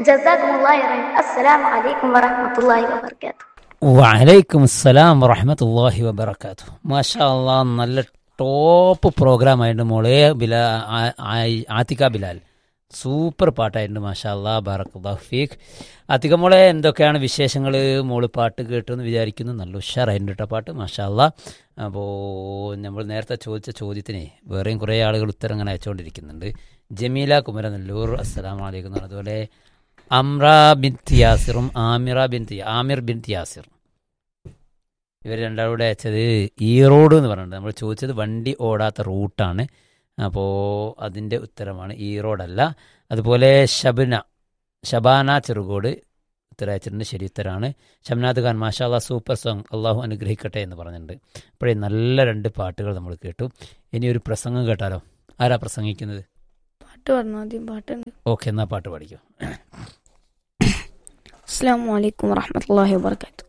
ജസാക്കുമുല്ലാഹി ഖൈറൻ അസ്സലാമു അലൈക്കും വറഹ്മത്തുള്ളാഹി വബറകാതുഹു വലൈക്കും അസ്സലാം വറഹമത്തല്ലാഹി വബർക്കാത്തു മാഷാ അള്ളാ നല്ല ടോപ്പ് പ്രോഗ്രാം ആയിട്ടുണ്ട് മോളെ ബിലാ ആ- ആ- ആത്തിക ബിലാൽ സൂപ്പർ പാട്ടായിട്ടുണ്ട് മാഷാ അള്ളാ ബറക്കുല്ലാഹ് ഫീഖ് ആത്തിക മോളെ എന്തൊക്കെയാണ് വിശേഷങ്ങൾ മോള് പാട്ട് കേട്ടെന്ന് വിചാരിക്കുന്നു നല്ല ഉഷാറായിട്ടുണ്ട് കേട്ടോ പാട്ട് മാഷാ അള്ളാ അപ്പോൾ നമ്മൾ നേരത്തെ ചോദിച്ച ചോദ്യത്തിന് വേറെയും കുറേ ആളുകൾ ഉത്തരം അങ്ങനെ അയച്ചുകൊണ്ടിരിക്കുന്നുണ്ട് ജമീല കുമരനെല്ലൂർ അസ്സലാം വലൈക്കും എന്ന് പറഞ്ഞ അതുപോലെ അമ്ര ബിൻ യാസിറും Amira bin Amir bin Yasir ഇവർ രണ്ടാളൂടെ അയച്ചത് ഈറോഡ് എന്ന് പറഞ്ഞിട്ടുണ്ട് നമ്മൾ ചോദിച്ചത് വണ്ടി ഓടാത്ത റൂട്ടാണ് അപ്പോൾ അതിൻ്റെ ഉത്തരമാണ് ഈറോഡല്ല അതുപോലെ ഷബന ഷബാന ചെറുകോട് ഉത്തരം അയച്ചിട്ടുണ്ട് ശരി ഉത്തരമാണ് ഷംനാഥ് ഖാൻ മാഷാല്ല സൂപ്പർ സോങ് അള്ളാഹു അനുഗ്രഹിക്കട്ടെ എന്ന് പറഞ്ഞിട്ടുണ്ട് അപ്പോഴേ നല്ല രണ്ട് പാട്ടുകൾ നമ്മൾ കേട്ടു ഇനി ഒരു പ്രസംഗം കേട്ടാലോ ആരാ പ്രസംഗിക്കുന്നത് പാട്ട് പറഞ്ഞു ആദ്യം പാട്ടുണ്ട് ഓക്കെ എന്നാ പാട്ട് പഠിക്കും അസ്സാം വലൈക്കും വറഹമത്തല്ലാഹി വാബർക്കാത്തു